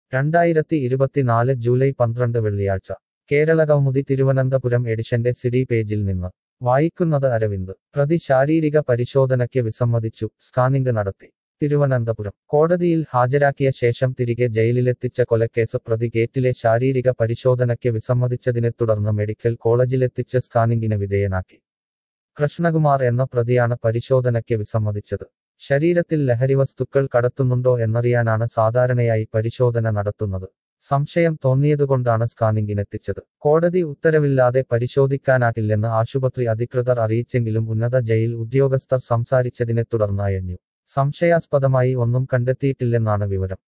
രണ്ടായിരത്തി ഇരുപത്തിനാല് ജൂലൈ പന്ത്രണ്ട് വെള്ളിയാഴ്ച കേരളകൗമുദി തിരുവനന്തപുരം എഡിഷന്റെ സിഡി പേജിൽ നിന്ന് വായിക്കുന്നത് അരവിന്ദ് പ്രതി ശാരീരിക പരിശോധനയ്ക്ക് വിസമ്മതിച്ചു സ്കാനിംഗ് നടത്തി തിരുവനന്തപുരം കോടതിയിൽ ഹാജരാക്കിയ ശേഷം തിരികെ ജയിലിലെത്തിച്ച കൊലക്കേസ് പ്രതി ഗേറ്റിലെ ശാരീരിക പരിശോധനയ്ക്ക് വിസമ്മതിച്ചതിനെ തുടർന്ന് മെഡിക്കൽ കോളേജിലെത്തിച്ച് സ്കാനിംഗിന് വിധേയനാക്കി കൃഷ്ണകുമാർ എന്ന പ്രതിയാണ് പരിശോധനയ്ക്ക് വിസമ്മതിച്ചത് ശരീരത്തിൽ ലഹരിവസ്തുക്കൾ കടത്തുന്നുണ്ടോ എന്നറിയാനാണ് സാധാരണയായി പരിശോധന നടത്തുന്നത് സംശയം തോന്നിയതുകൊണ്ടാണ് സ്കാനിംഗിനെത്തിച്ചത് കോടതി ഉത്തരവില്ലാതെ പരിശോധിക്കാനാകില്ലെന്ന് ആശുപത്രി അധികൃതർ അറിയിച്ചെങ്കിലും ഉന്നത ജയിൽ ഉദ്യോഗസ്ഥർ സംസാരിച്ചതിനെ തുടർന്ന് അയഞ്ഞു സംശയാസ്പദമായി ഒന്നും കണ്ടെത്തിയിട്ടില്ലെന്നാണ് വിവരം